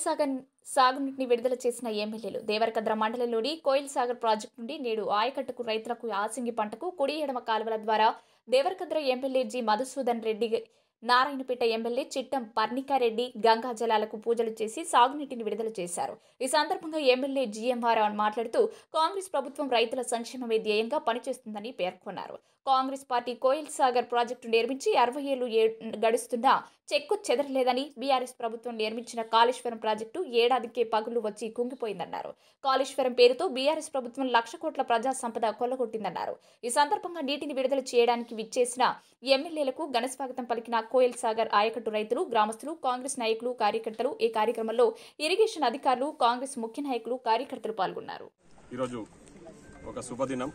సాగర్ సాగునీటిని విడుదల చేసిన ఎమ్మెల్యేలు దేవరకద్ర మండలంలోని కోయిల్ సాగర్ ప్రాజెక్టు నుండి నేడు ఆయకట్టుకు రైతులకు యాసింగి పంటకు కుడి ఎడమ కాలువల ద్వారా Devarakadra MLA G Madhusudan Reddy Narayanpet MLA Chittem Parnika Reddy Ganga జలాలకు పూజలు చేసి సాగునీటిని విడుదల చేశారు ఈ సందర్భంగా ఎమ్మెల్యే జీఎంఆర్ మాట్లాడుతూ కాంగ్రెస్ ప్రభుత్వం రైతుల సంక్షేమమే ధ్యేయంగా పనిచేస్తుందని పేర్కొన్నారు కాంగ్రెస్ పార్టీ కోయిల్ సాగర్ ప్రాజెక్టు నిర్మించి అరవై ఏళ్లు ఏ- గడుస్తున్నా చెక్కు చెదరలేదని బీఆర్ఎస్ ప్రభుత్వం నిర్మించిన కాళేశ్వరం ప్రాజెక్టు ఏడాదికే పగులు వచ్చి కుంగిపోయిందన్నారు కాళేశ్వరం పేరుతో బీఆర్ఎస్ ప్రభుత్వం లక్ష కోట్ల ప్రజా సంపద కొల్లగొట్టిందన్నారు ఈ సందర్భంగా నీటిని విడుదల చేయడానికి విచ్చేసిన ఎమ్మెల్యేలకు ఘనస్వాగతం పలికిన కోయల్ సాగర్ ఆయకట్టు రైతులు గ్రామస్తులు కాంగ్రెస్ నాయకులు కార్యకర్తలు ఈ కార్యక్రమంలో ఇరిగేషన్ అధికారులు కాంగ్రెస్ ముఖ్య నాయకులు కార్యకర్తలు పాల్గొన్నారు ఈరోజు ఒక శుభదినం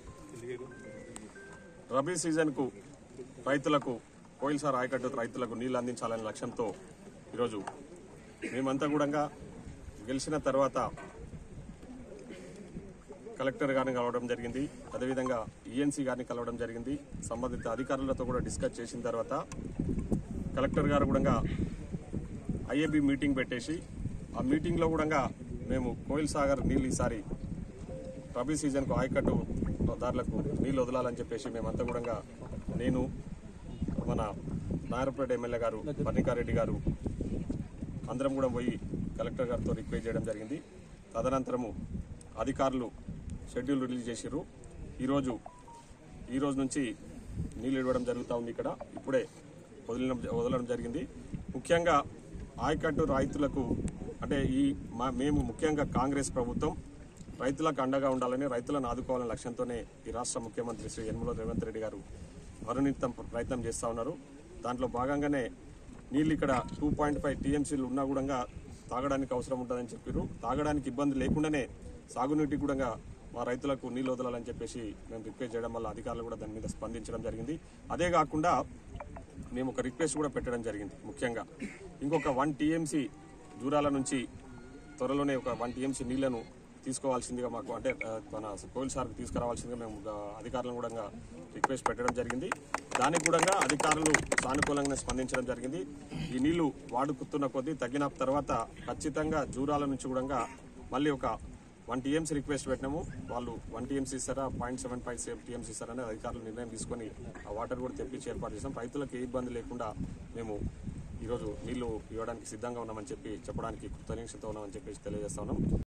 రబీ సీజన్కు రైతులకు కోయిల్సార్ ఆయకట్టు రైతులకు నీళ్లు అందించాలనే లక్ష్యంతో ఈరోజు మేమంతా కూడా గెలిచిన తర్వాత కలెక్టర్ గారిని కలవడం జరిగింది అదేవిధంగా ఈఎన్సీ గారిని కలవడం జరిగింది సంబంధిత అధికారులతో కూడా డిస్కస్ చేసిన తర్వాత కలెక్టర్ గారు కూడా ఐఏబి మీటింగ్ పెట్టేసి ఆ మీటింగ్లో కూడా మేము కోయిల్ సాగర్ నీళ్ళు ఈసారి రబీ సీజన్కు ఆయకట్టు దారులకు నీళ్ళు వదలాలని చెప్పేసి మేమంతా కూడా నేను మన నాయరపేట ఎమ్మెల్యే గారు పర్ణికారెడ్డి గారు అందరం కూడా పోయి కలెక్టర్ గారితో రిక్వెస్ట్ చేయడం జరిగింది తదనంతరము అధికారులు షెడ్యూల్ రిలీజ్ చేసిర్రు ఈరోజు ఈ రోజు నుంచి నీళ్ళు ఇవ్వడం జరుగుతూ ఉంది ఇక్కడ ఇప్పుడే వదిలిన వదలడం జరిగింది ముఖ్యంగా ఆయకట్టు రైతులకు అంటే ఈ మా మేము ముఖ్యంగా కాంగ్రెస్ ప్రభుత్వం రైతులకు అండగా ఉండాలని రైతులను ఆదుకోవాలనే లక్ష్యంతోనే ఈ రాష్ట్ర ముఖ్యమంత్రి శ్రీ యనమల రేవంత్ రెడ్డి గారు అరునిత్యం ప్రయత్నం చేస్తూ ఉన్నారు దాంట్లో భాగంగానే నీళ్ళు ఇక్కడ టూ పాయింట్ ఫైవ్ టీఎంసీలు ఉన్నా కూడా తాగడానికి అవసరం ఉంటుందని చెప్పారు తాగడానికి ఇబ్బంది లేకుండానే సాగునీటి కూడా మా రైతులకు నీళ్ళు వదలాలని చెప్పేసి మేము రిక్వెస్ట్ చేయడం వల్ల అధికారులు కూడా దాని మీద స్పందించడం జరిగింది అదే కాకుండా మేము ఒక రిక్వెస్ట్ కూడా పెట్టడం జరిగింది ముఖ్యంగా ఇంకొక వన్ టీఎంసీ దూరాల నుంచి త్వరలోనే ఒక వన్ టీఎంసీ నీళ్లను తీసుకోవాల్సిందిగా మాకు అంటే ఆ, మన కోయిల్ సార్కి తీసుకురావాల్సిందిగా మేము ఆ, అధికారులను కూడా రిక్వెస్ట్ పెట్టడం జరిగింది దానికి కూడా అధికారులు సానుకూలంగా స్పందించడం జరిగింది ఈ నీళ్లు వాడుకుతున్న కొద్దీ తగ్గిన తర్వాత ఖచ్చితంగా జూరాల నుంచి కూడా మళ్ళీ ఒక వన్ టీఎంసీ రిక్వెస్ట్ పెట్టినాము వాళ్ళు వన్ టీఎంసీ ఇస్తారా point seven five same TMC ఇస్తారా అనేది అధికారులు నిర్ణయం తీసుకొని ఆ వాటర్ కూడా తెప్పించి ఏర్పాటు చేసాం రైతులకు ఏ ఇబ్బంది లేకుండా మేము ఈరోజు నీళ్లు ఇవ్వడానికి సిద్ధంగా ఉన్నామని చెప్పి చెప్పడానికి కృతజ్ఞతతో ఉన్నామని చెప్పేసి తెలియజేస్తా ఉన్నాం